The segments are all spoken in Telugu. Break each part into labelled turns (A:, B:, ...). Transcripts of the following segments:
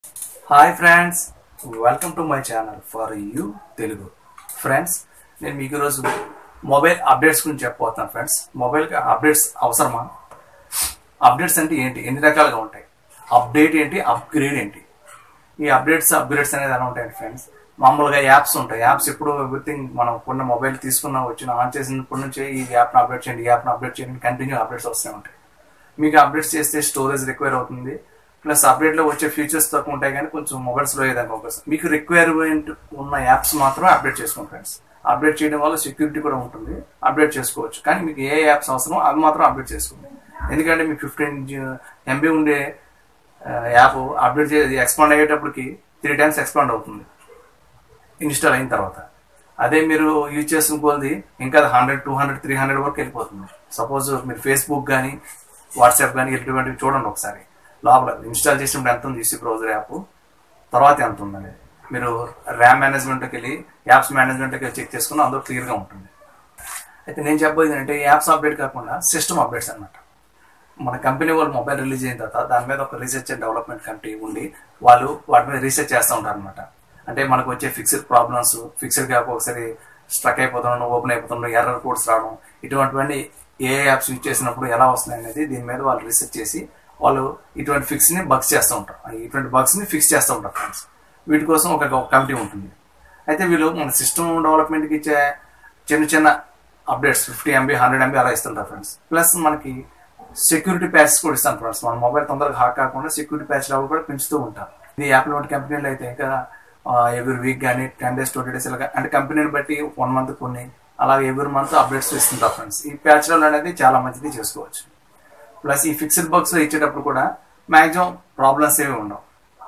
A: hi friends welcome to my channel for you Telugu friends నేను మీకు ఈరోజు మొబైల్ అప్డేట్స్ గురించి చెప్పబోతున్నాను ఫ్రెండ్స్ మొబైల్కి అప్డేట్స్ అవసరమా అప్డేట్స్ అంటే ఏంటి ఎన్ని రకాలుగా ఉంటాయి అప్డేట్ ఏంటి అప్గ్రేడ్ ఏంటి ఈ అప్డేట్స్ అప్గ్రేడ్స్ అనేది ఎలా ఉంటాయండి ఫ్రెండ్స్ మామూలుగా యాప్స్ ఉంటాయి యాప్స్ ఎప్పుడు ఎవ్రీథింగ్ మనం కొన్న మొబైల్ తీసుకున్న వచ్చిన ఆన్ చేసినప్పటి నుంచి ఈ యాప్ను అప్డేట్ చేయండి ఈ యాప్ను అప్డేట్ చేయండి కంటిన్యూ అప్డేట్స్ వస్తూ ఉంటాయి మీకు అప్డేట్స్ చేస్తే స్టోరేజ్ రిక్వైర్ అవుతుంది ప్లస్ అప్డేట్లో వచ్చే ఫీచర్స్ తక్కువ ఉంటాయి కానీ కొంచెం మొబైల్స్లో ఏదైనా అవకాశం మీకు రిక్వైర్మెంట్ ఉన్న యాప్స్ మాత్రమే అప్డేట్ చేసుకోండి ఫ్రెండ్స్ అప్డేట్ చేయడం వల్ల సెక్యూరిటీ కూడా ఉంటుంది అప్డేట్ చేసుకోవచ్చు కానీ మీకు ఏ యాప్స్ అవసరం అవి మాత్రం అప్డేట్ చేసుకోండి ఎందుకంటే మీకు ఫిఫ్టీన్ ఎంబీ ఉండే యాప్ అప్డేట్ చేసి ఎక్స్పాండ్ అయ్యేటప్పటికి త్రీ టైమ్స్ ఎక్స్పాండ్ అవుతుంది ఇన్స్టాల్ అయిన తర్వాత అదే మీరు యూజ్ చేసిన కొలది ఇంకా hundred two hundred three hundred వరకు వెళ్ళిపోతుంది సపోజ్ మీరు ఫేస్బుక్ కానీ వాట్సాప్ కానీ ఇటువంటివి చూడండి ఒకసారి లోపల ఇన్స్టాల్ చేసినప్పుడు ఎంత ఉంది ఈసీ బ్రౌజర్ యాప్ తర్వాత ఎంత ఉందని మీరు ర్యామ్ మేనేజ్మెంట్కి వెళ్ళి యాప్స్ మేనేజ్మెంట్కి వెళ్ళి చెక్ చేసుకుని అందులో క్లియర్గా ఉంటుంది అయితే నేను చెప్పబోయేది అంటే యాప్స్ అప్డేట్ కాకుండా సిస్టమ్ అప్డేట్స్ అనమాట మన కంపెనీ వాళ్ళు మొబైల్ రిలీజ్ అయిన తర్వాత దాని మీద ఒక రీసెర్చ్ అండ్ డెవలప్మెంట్ కమిటీ ఉండి వాళ్ళు వాటి మీద రీసెర్చ్ చేస్తూ ఉంటారు అనమాట అంటే మనకు వచ్చే ఫిక్స్డ్ ప్రాబ్లమ్స్ ఫిక్స్డ్ కాక ఒకసారి స్ట్రక్ అయిపోతున్నాం ఓపెన్ అయిపోతున్నాం ఎర్రర్ కోడ్స్ రావడం ఇటువంటివన్నీ ఏ యాప్స్ యూజ్ చేసినప్పుడు ఎలా వస్తున్నాయి అనేది దీని మీద వాళ్ళు రీసెర్చ్ చేసి వాళ్ళు ఇటువంటి ఫిక్స్ ని బగ్స్ చేస్తూ ఉంటారు ఇటువంటి బగ్స్ ని ఫిక్స్ చేస్తూ ఉంటారు ఫ్రెండ్స్ వీటి కోసం ఒక కమిటీ ఉంటుంది అయితే వీళ్ళు మన సిస్టమ్ డెవలప్మెంట్కి ఇచ్చే చిన్న చిన్న updates fifty MB hundred MB అలా ఇస్తుంటారు ఫ్రెండ్స్ ప్లస్ మనకి సెక్యూరిటీ ప్యాచెస్ కూడా ఇస్తాను ఫ్రెండ్స్ మన మొబైల్ తొందరగా హ్యాక్ కాకుండా సెక్యూరిటీ ప్యాచ్ లెవెల్ కూడా పెంచుతూ ఉంటారు ఇది యాప్లో వంటి కంపెనీలు అయితే ఇంకా ఎవ్రీ వీక్ కానీ టెన్ డేస్ ట్వంటీ డేస్ ఇలాగా అంటే కంపెనీని బట్టి వన్ మంత్ కొన్ని అలాగే ఎవ్రీ మంత్ అప్డేట్స్ ఇస్తుంటారు ఫ్రెండ్స్ ఈ ప్యాచ్ లెవెల్ అనేది చాలా మంచిది చేసుకోవచ్చు ప్లస్ ఈ ఫిక్స్డ్ బాక్స్ ఇచ్చేటప్పుడు కూడా మ్యాక్సిమం ప్రాబ్లమ్స్ ఏమి ఉండవు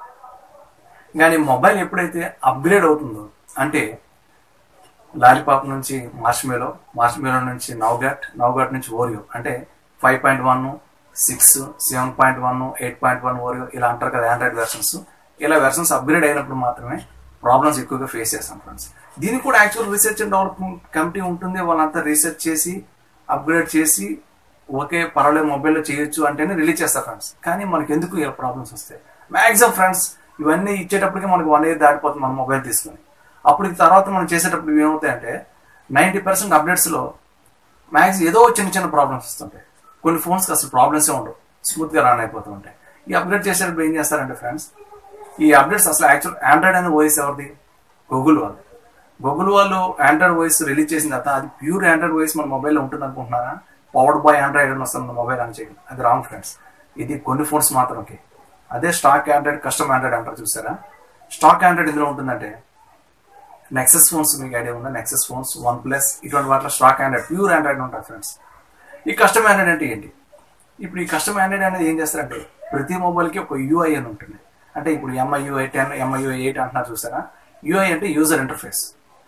A: కానీ మొబైల్ ఎప్పుడైతే అప్గ్రేడ్ అవుతుందో అంటే లాలీపాప్ నుంచి మార్ష్మేలో మార్ష్మేలో నుంచి నౌగాట్ నౌగాట్ నుంచి ఓరియో అంటే five point one six seven point one eight point one Oreo ఇలా అంటారు కదా ఆండ్రాయిడ్ వెర్షన్స్ ఇలా వెర్షన్స్ అప్గ్రేడ్ అయినప్పుడు మాత్రమే ప్రాబ్లమ్స్ ఎక్కువగా ఫేస్ చేస్తాం ఫ్రెండ్స్ దీనికి కూడా actual research and development committee ఉంటుంది వాళ్ళంతా రీసెర్చ్ చేసి అప్గ్రేడ్ చేసి ఓకే పర్వాలేదు మొబైల్లో చేయొచ్చు అంటేనే రిలీజ్ చేస్తారు ఫ్రెండ్స్ కానీ మనకి ఎందుకు ఇలా ప్రాబ్లమ్స్ వస్తాయి మ్యాక్సిమం ఫ్రెండ్స్ ఇవన్నీ ఇచ్చేటప్పటికి మనకి వన్ ఇయర్ దాటిపోతుంది మన మొబైల్ తీసుకుని అప్పుడు తర్వాత మనం చేసేటప్పుడు ఏమవుతాయంటే నైంటీ పర్సెంట్ అప్డేట్స్లో మ్యాక్స్ ఏదో చిన్న చిన్న ప్రాబ్లమ్స్ వస్తుంటాయి కొన్ని ఫోన్స్కి అసలు ప్రాబ్లమ్సే ఉండవు స్మూత్గా రన్ అయిపోతూ ఉంటాయి ఈ అప్డేట్ చేసేటప్పుడు ఏం చేస్తారంటే ఫ్రెండ్స్ ఈ అప్డేట్స్ అసలు యాక్చువల్ ఆండ్రాయిడ్ అనే వాయిస్ ఎవరిది గూగుల్ వాళ్ళు గూగుల్ వాళ్ళు ఆండ్రాయిడ్ వాయిస్ రిలీజ్ చేసిన తర్వాత అది ప్యూర్ ఆండ్రాయిడ్ వాయిస్ మన మొబైల్లో ఉంటుంది అనుకుంటున్నారా పవర్డ్ బై ఆండ్రాయిడ్ అని వస్తుంది మొబైల్ అని చేయడం అది రాంగ్ ఫ్రెండ్స్ ఇది కొన్ని ఫోన్స్ మాత్రమే అదే స్టాక్ ఆండ్రాయిడ్ కస్టమ్ ఆండ్రాయిడ్ అంటారు చూసారా స్టాక్ ఆండ్రాయిడ్ ఇందులో ఉంటుందంటే నెక్సెస్ ఫోన్స్ మీకు ఐడియా ఉందా నెక్సెస్ ఫోన్స్ వన్ ప్లస్ ఇటువంటి వాటిలో స్టాక్ ఆండ్రాయిడ్ ప్యూర్ ఆండ్రాయిడ్ ఉంటాయి ఫ్రెండ్స్ ఈ కస్టమ్ ఆండ్రాయిడ్ అంటే ఏంటి ఇప్పుడు ఈ కస్టమ్ ఆండ్రాయిడ్ అనేది ఏం చేస్తారంటే ప్రతి మొబైల్కి ఒక యూఐ అని ఉంటుంది అంటే ఇప్పుడు ఎంఐయుఐ టెన్ ఎంఐయుఐ ఎయిట్ అంటున్నారు చూసారా యూఐ అంటే యూజర్ ఇంటర్ఫేస్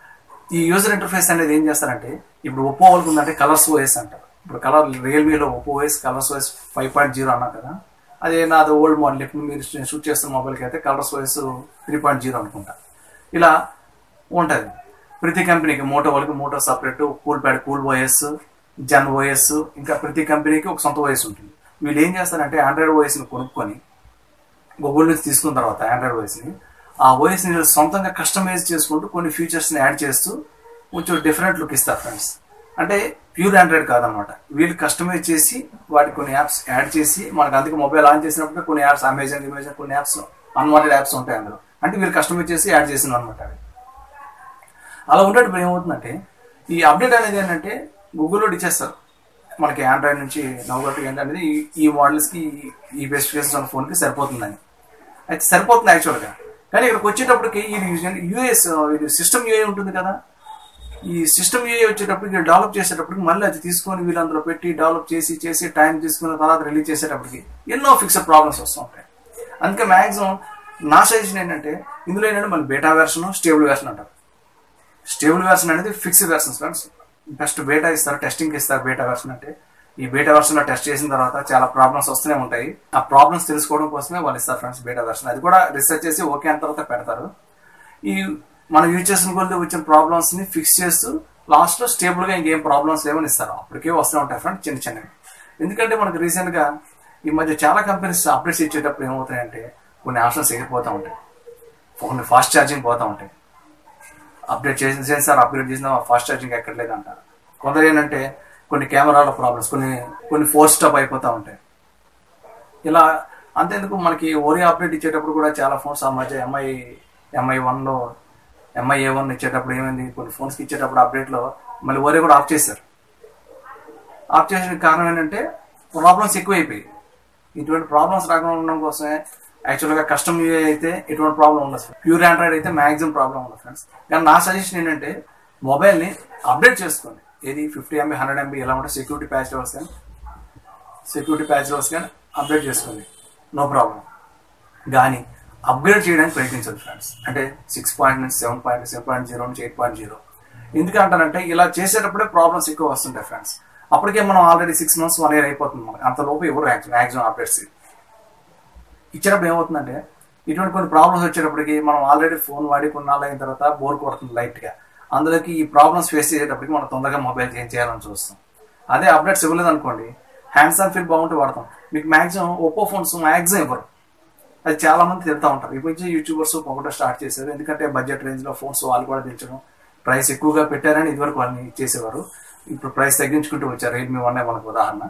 A: ఈ యూజర్ ఇంటర్ఫేస్ అనేది ఏం చేస్తారంటే ఇప్పుడు ఒప్పో వాళ్ళకి ఉందంటే కలర్స్ ఓఎస్ అంటారు ఇప్పుడు కలర్ రియల్మీలో Oppo OS Colors OS five point zero అన్నా కదా అదే నాది ఓల్డ్ మోడల్ ఇప్పుడు మీరు షూట్ చేస్తున్న మొబైల్కి అయితే Colors OS three point zero అనుకుంటా ఇలా ఉంటుంది ప్రతి కంపెనీకి మోటో వాళ్ళకి Moto separate Coolpad Cool OS Zen OS ఇంకా ప్రతి కంపెనీకి ఒక సొంత ఓఎస్ ఉంటుంది వీళ్ళు ఏం చేస్తారంటే ఆండ్రాయిడ్ ఓఎస్ని కొనుక్కొని గూగుల్ నుంచి తీసుకున్న తర్వాత ఆండ్రాయిడ్ ఓఎస్ని ఆ ఓఎస్ని సొంతంగా కస్టమైజ్ చేసుకుంటూ కొన్ని ఫీచర్స్ని యాడ్ చేస్తూ కొంచెం డిఫరెంట్ లుక్ ఇస్తారు ఫ్రెండ్స్ అంటే ప్యూర్ ఆండ్రాయిడ్ కాదనమాట వీళ్ళు కస్టమైజ్ చేసి వాటికి కొన్ని యాప్స్ యాడ్ చేసి మనకు అందుకే మొబైల్ ఆన్ చేసినప్పుడు కొన్ని యాప్స్ అమెజాన్ ఇమేజాన్ కొన్ని యాప్స్ అన్వాంటెడ్ యాప్స్ ఉంటాయి అందులో అంటే వీళ్ళు కస్టమైజ్ చేసి యాడ్ చేసిన అనమాట అవి అలా ఉండేటప్పుడు ఏమవుతుందంటే ఈ అప్డేట్ అనేది ఏంటంటే గూగుల్లో ఇచ్చేస్తారు మనకి ఆండ్రాయిడ్ నుంచి నవ్వుగట్టు ఏంటనేది ఈ మోడల్స్కి ఈ స్పెసిఫికేషన్స్ ఉన్న ఫోన్కి సరిపోతుందని అయితే సరిపోతుంది యాక్చువల్గా కానీ ఇక్కడికి వచ్చేటప్పటికి ఇది యూఎస్ ఇది సిస్టమ్ యూఏ ఉంటుంది కదా ఈ సిస్టమ్ యూఏ వచ్చేటప్పటికి డెవలప్ చేసేటప్పటికి మళ్ళీ అది తీసుకొని వీళ్ళు అందులో పెట్టి డెవలప్ చేసి చేసి టైం తీసుకున్న తర్వాత రిలీజ్ చేసేటప్పటికి ఎన్నో ఫిక్స్డ్ ప్రాబ్లమ్స్ వస్తూ ఉంటాయి అందుకే మ్యాక్సిమం నా సజెషన్ ఏంటంటే ఇందులో ఏంటంటే మళ్ళీ బేటా వెర్షన్ స్టేబుల్ వెర్షన్ అంటారు స్టేబుల్ వెర్షన్ అనేది fixed versions friends first beta ఇస్తారు టెస్టింగ్ ఇస్తారు బేటా వెర్షన్ అంటే ఈ బేటా వెర్షన్ లో టెస్ట్ చేసిన తర్వాత చాలా ప్రాబ్లమ్స్ వస్తూనే ఉంటాయి ఆ ప్రాబ్లమ్స్ తెలుసుకోవడం కోసమే వాళ్ళు ఇస్తారు ఫ్రెండ్స్ బేటా వెర్షన్ అది కూడా రీసెర్చ్ చేసి ఓకే అయిన తర్వాత పెడతారు ఈ మనం యూజ్ చేసిన కొద్ది వచ్చిన ప్రాబ్లమ్స్ ని ఫిక్స్ చేస్తూ లాస్ట్ లో స్టేబుల్ గా ఇంకేం ప్రాబ్లమ్స్ లేవని ఇస్తారు అప్పటికే వస్తూనే ఉంటాయి ఫ్రెండ్స్ చిన్న చిన్నవి ఎందుకంటే మనకు రీసెంట్ గా ఈ మధ్య చాలా కంపెనీస్ అప్డేట్స్ ఇచ్చేటప్పుడు ఏమవుతాయంటే కొన్ని ఆప్షన్స్ ఎగిరిపోతూ ఉంటాయి కొన్ని ఫాస్ట్ ఛార్జింగ్ పోతూ ఉంటాయి అప్డేట్ చేసిన సెన్సార్ అప్గ్రేడ్ చేసిన ఫాస్ట్ ఛార్జింగ్ ఎక్కట్లేదు అంటారు కొందరు ఏంటంటే కొన్ని కెమెరాల ప్రాబ్లమ్స్ కొన్ని కొన్ని ఫోర్ స్టాప్ అయిపోతూ ఉంటాయి ఇలా అంతేందుకు మనకి ఓరియో అప్డేట్ ఇచ్చేటప్పుడు కూడా చాలా ఫోన్స్ ఆ మధ్య ఎంఐ ఎంఐ వన్లో ఎంఐ ఏ వన్ ఇచ్చేటప్పుడు ఏమైంది కొన్ని ఫోన్స్కి ఇచ్చేటప్పుడు అప్డేట్లో మళ్ళీ ఓరియో కూడా ఆఫ్ చేశారు ఆఫ్ చేసిన కారణం ఏంటంటే ప్రాబ్లమ్స్ ఎక్కువైపోయాయి ఇటువంటి ప్రాబ్లమ్స్ రాకుండా ఉండడం కోసమే యాక్చువల్గా కస్టమ్ యూఏ అయితే ఎటువంటి ప్రాబ్లం ఉండదు ప్యూర్ ఆండ్రాయిడ్ అయితే మ్యాక్సిమం ప్రాబ్లం ఉండదు ఫ్రెండ్స్ కానీ నా సజెషన్ ఏంటంటే మొబైల్ని అప్డేట్ చేసుకోండి ఏది ఫిఫ్టీ ఎంబీ హండ్రెడ్ ఎంబీ ఎలా ఉంటే సెక్యూరిటీ ప్యాచ్ రోస్ కానీ సెక్యూరిటీ ప్యాచ్ రోస్ కానీ అప్డేట్ చేసుకోండి నో ప్రాబ్లం కానీ అప్గ్రేడ్ చేయడానికి ప్రయత్నించదు ఫ్రెండ్స్ అంటే సిక్స్ పాయింట్ నుంచి seven point seven point zero నుంచి ఎయిట్ పాయింట్ జీరో ఎందుకంటారంటే ఇలా చేసేటప్పుడే ప్రాబ్లమ్స్ ఎక్కువ వస్తుంటాయి ఫ్రెండ్స్ అప్పటికే మనం already six months one year అయిపోతుంది మనకి అంతలోపు ఎవరు మ్యాక్సిమం అప్డేట్స్ ఇచ్చేటప్పుడు ఏమవుతుందంటే ఇటువంటి కొన్ని ప్రాబ్లమ్స్ వచ్చేటప్పటికి మనం ఆల్రెడీ ఫోన్ వాడి కొన్నాళ్ళు అయిన తర్వాత బోర్ కొడుతుంది లైట్గా అందులోకి ఈ ప్రాబ్లమ్స్ ఫేస్ చేసేటప్పటికి మనం తొందరగా మొబైల్ చేంజ్ చేయాలని చూస్తాం అదే అప్డేట్స్ ఇవ్వలేదు అనుకోండి హ్యాండ్స్ ఆన్ ఫీల్ బాగుంటే వాడతాం మీకు మ్యాక్సిమం ఒప్పో ఫోన్స్ మ్యాక్సిమం ఇవ్వరు అది చాలా మంది తింటా ఉంటారు ఇప్పుడు నుంచి యూట్యూబర్స్ పొగడం స్టార్ట్ చేశారు ఎందుకంటే బడ్జెట్ రేంజ్లో ఫోన్స్ వాళ్ళు కూడా తెచ్చడం ప్రైస్ ఎక్కువగా పెట్టారని ఇదివరకు వాళ్ళని చేసేవారు ఇప్పుడు ప్రైస్ తగ్గించుకుంటూ వచ్చారు రియల్మీ వన్ మనకు ఉదాహరణ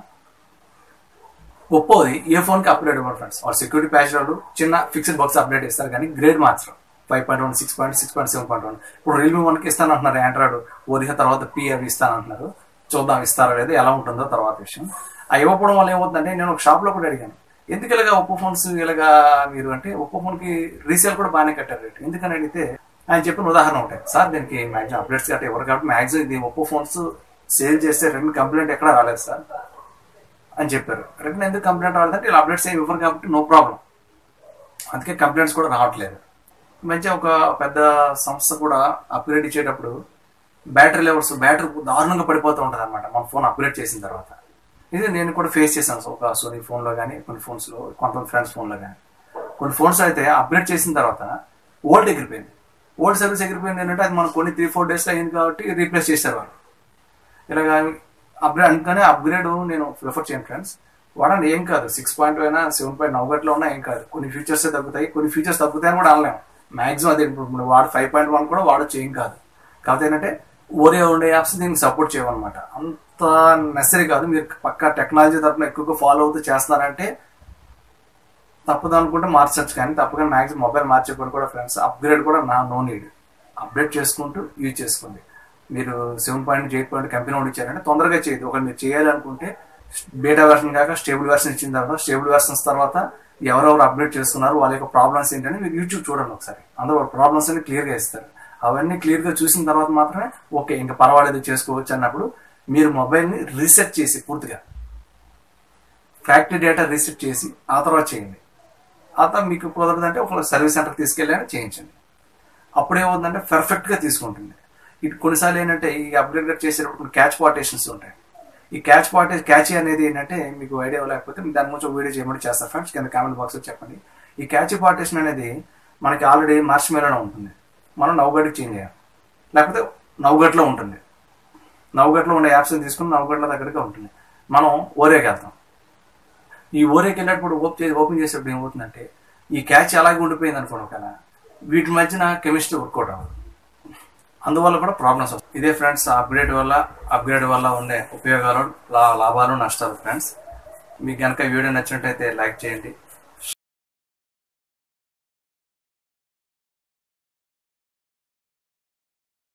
A: ఒప్పోది ఏ ఫోన్కి అప్గ్రేడ్ ఇవ్వరు ఫ్రెండ్స్ వాళ్ళు సెక్యూరిటీ ప్యాచ్ వాళ్ళు చిన్న ఫిక్స్డ్ బాక్స్ అప్డేట్ ఇస్తారు కానీ గ్రేడ్ మాత్రం five point one six point six point seven point one ఇప్పుడు రియల్మీ వన్కి ఇస్తానంటున్నారు ఆండ్రాయిడ్ ఓరిహ తర్వాత పి అవి ఇస్తానంటున్నారు చూద్దాం ఇస్తారో లేదో ఎలా ఉంటుందో తర్వాత విషయం ఆ ఇవ్వకపోవడం వల్ల ఏమవుతుందంటే నేను ఒక షాప్లో కూడా అడిగాను ఎందుకు ఇలాగా ఒప్పో ఫోన్స్ ఇలాగా మీరు అంటే ఒప్పో ఫోన్కి రీసేల్ కూడా బాగానే కట్టారు రేటు ఎందుకని అడిగితే ఆయన చెప్పిన ఉదాహరణ ఉంటాయి సార్ దీనికి మ్యాక్సిమం అప్డేట్స్ గట్రా ఎవరు కాబట్టి మ్యాక్సిమం ఇది ఒప్పో ఫోన్స్ సేల్ చేస్తే రిటర్న్ కంప్లైంట్ ఎక్కడ రాలేదు సార్ అని చెప్పారు రిటర్న్ ఎందుకు కంప్లైంట్ రాలేదంటే ఇలా అప్డేట్స్ ఏమి ఇవ్వరు కాబట్టి నో ప్రాబ్లం అందుకే కంప్లైంట్స్ కూడా రావట్లేదు మంచిగా ఒక పెద్ద సంస్థ కూడా అప్గ్రేడ్ ఇచ్చేటప్పుడు బ్యాటరీ లెవెల్స్ బ్యాటరీ దారుణంగా పడిపోతూ ఉంటుంది అనమాట మన ఫోన్ అప్గ్రేడ్ చేసిన తర్వాత ఇది నేను కూడా ఫేస్ చేశాను ఒక సోనీ ఫోన్లో కానీ కొన్ని ఫోన్స్లో కొంతమంది ఫ్రెండ్స్ ఫోన్లో కానీ కొన్ని ఫోన్స్ అయితే అప్గ్రేడ్ చేసిన తర్వాత ఓల్డ్ ఎగిరిపోయింది ఓల్డ్ సర్వీస్ ఎగిరిపోయింది ఏంటంటే అది మనం కొన్ని త్రీ ఫోర్ డేస్లో అయింది కాబట్టి రీప్లేస్ చేశారు వాళ్ళు ఇలాగ అప్గ్రేడ్ అందుకనే అప్గ్రేడ్ నేను ప్రిఫర్ చేయను ఫ్రెండ్స్ వాడండి ఏం కాదు సిక్స్ పాయింట్ అయినా సెవెన్ పాయింట్ నవ్వట్లో ఉన్నా ఏం కాదు కొన్ని ఫీచర్స్ తగ్గుతాయి కొన్ని ఫీచర్స్ తగ్గుతాయని కూడా అనలేము మాక్సిమం అదే ఇప్పుడు వాడు ఫైవ్ పాయింట్ వన్ కూడా వాడొచ్చు ఏం కాదు కాకపోతే ఏంటంటే ఓరే ఉండే యాప్స్ దీనికి సపోర్ట్ చేయమన్నమాట అంత నెసరీ కాదు మీరు పక్కా టెక్నాలజీ తరఫున ఎక్కువగా ఫాలో అవుతూ చేస్తున్నారంటే తప్పదు అనుకుంటే మార్చచ్చు కానీ తప్పగా మ్యాక్సిమం మొబైల్ మార్చేప్పుడు కూడా ఫ్రెండ్స్ అప్గ్రేడ్ కూడా నా నో నీడ్ అప్డేట్ చేసుకుంటూ యూజ్ చేసుకోండి మీరు seven point eight point company వాడు ఇచ్చారంటే తొందరగా చేయదు ఒకటి మీరు చేయాలనుకుంటే బేటా వెర్షన్ కాక స్టేబుల్ వెర్షన్ ఇచ్చిన తర్వాత స్టేబుల్ వెర్షన్స్ తర్వాత ఎవరెవరు అప్డేట్ చేస్తున్నారు వాళ్ళ యొక్క ప్రాబ్లమ్స్ ఏంటని మీరు యూట్యూబ్ చూడండి ఒకసారి అందులో వాళ్ళ ప్రాబ్లమ్స్ అన్ని క్లియర్గా ఇస్తారు అవన్నీ క్లియర్గా చూసిన తర్వాత మాత్రమే ఓకే ఇంకా పర్వాలేదు చేసుకోవచ్చు అన్నప్పుడు మీరు మొబైల్ని రీసెట్ చేసి పూర్తిగా ఫ్యాక్టరీ డేటా రీసెట్ చేసి ఆ తర్వాత చేయండి ఆ తర్వాత మీకు కుదరదంటే ఒక సర్వీస్ సెంటర్కి తీసుకెళ్ళి చేయించండి అప్పుడు ఏమవుతుందంటే పర్ఫెక్ట్గా తీసుకుంటుంది ఇటు కొన్నిసార్లు ఏంటంటే ఈ అప్గ్రేడ్ చేసేటప్పుడు క్యాచ్ పార్టేషన్స్ ఉంటాయి ఈ క్యాచ్ పార్టే క్యాచీ అనేది ఏంటంటే మీకు ఐడియా లేకపోతే మీకు దాని గురించి ఒక వీడియో చేయమని చేస్తారు ఫ్రెండ్స్ కింద కామెంట్ బాక్స్లో చెప్పండి ఈ క్యాచీ పార్టేషన్ అనేది మనకి ఆల్రెడీ మార్చ్ మేలోనే ఉంటుంది మనం నవ్వుగడ్డికి చేంజ్ చేయాలి లేకపోతే నవ్వుగట్లో ఉంటుంది నవ్వుగట్లో ఉండే యాప్స్ తీసుకుని నవ్వుగట్ల దగ్గరగా ఉంటుంది మనం ఓరేకి వెళ్తాం ఈ ఓరేకి వెళ్ళేటప్పుడు ఓపెన్ ఓపెన్ చేసేటప్పుడు ఏమవుతుందంటే ఈ క్యాచ్ అలాగే ఉండిపోయింది అనుకోండి ఒకవేళ వీటి మధ్యన కెమిస్ట్రీ వర్కౌట్ అవ్వదు అందువల్ల కూడా ప్రాబ్లమ్స్ వస్తాయి ఇదే ఫ్రెండ్స్ అప్గ్రేడ్ వల్ల అప్గ్రేడ్ వల్ల ఉండే ఉపయోగాలు లా లాభాలు నష్టాలు ఫ్రెండ్స్ మీకు కనుక వీడియో నచ్చినట్టయితే లైక్ చేయండి